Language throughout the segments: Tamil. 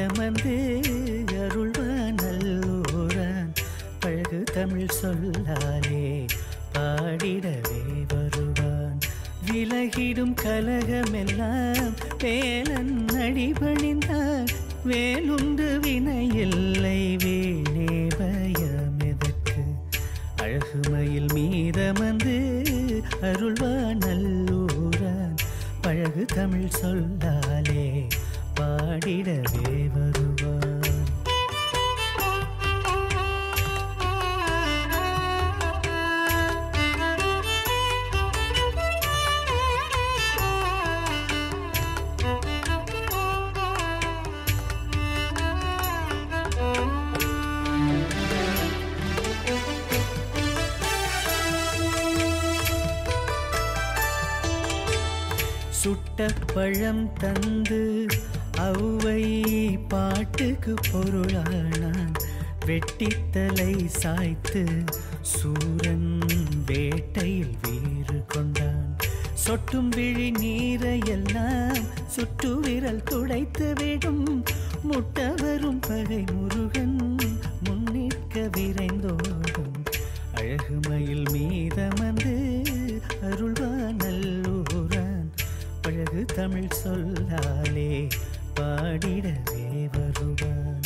மீதமந்து அருள்வான் நல்லூரான் பழகு தமிழ் சொல்லாலே பாடிடவே வருவான் விலகிடும் கலகமெல்லாம் வேலன் அடிபணிந்தான் வேலுண்டு வினையில்லை வீணே பயமெதற்கு அழகுமயில் மீதமந்து அருள்வான் நல்லூரான் பழகு தமிழ் சொல்லாலே பாடிடவே வருவான் சுட்ட பழம் தந்து அவ்வை பாட்டுக்கு பொருளானான் வெட்டித்தலை சாய்த்து சூரன் வேட்டையில் வீறு கொண்டான் சொட்டும் விழி நீரையெல்லாம் சுட்டு விரல் துடைத்து விடும் முட்ட வரும் பகை முருகன் முன்னிற்க விரைந்தோடும் அழகுமயில் மீதமந்து அருள்வான் நல்லூரான் பழகு தமிழ் சொல்லாலே பாடிடவே வருவான்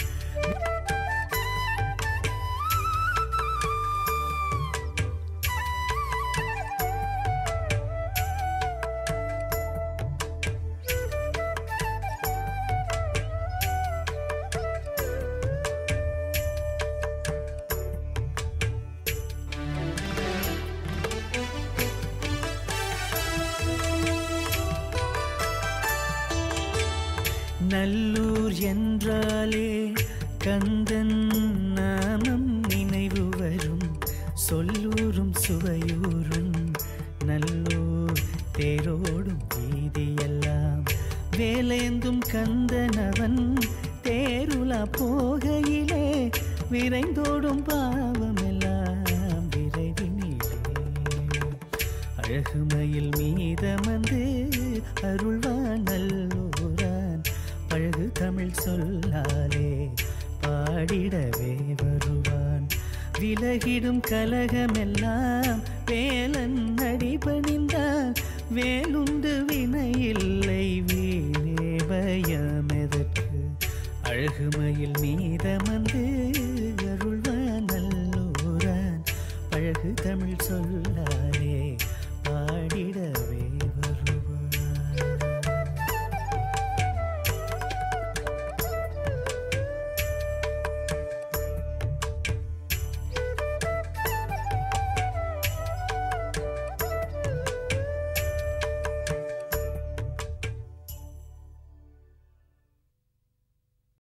நல்லூர் என்றாலே கந்தன் நாமம் நினைவு வரும் சொல்லூரும் சுவையூரும் நல்லூர் தேரோடும் வீதியெல்லாம் வேலேந்தும் கந்தனவன் தேருலா போகையிலே விரைந்தோடும் பாவமெல்லாம் விரைவினிலே அழகுமயில் மீதமந்து அருள்வான் நல்லூரான் பழகு தமிழ் சொல்லாலே பாடிடவே வருவான் விலகிடும் கலகமெல்லாம் வேலன் அடிபணிந்தான் வேலுண்டு வினையில்லை வீணே பயமெதற்கு அழகுமயில் மீதம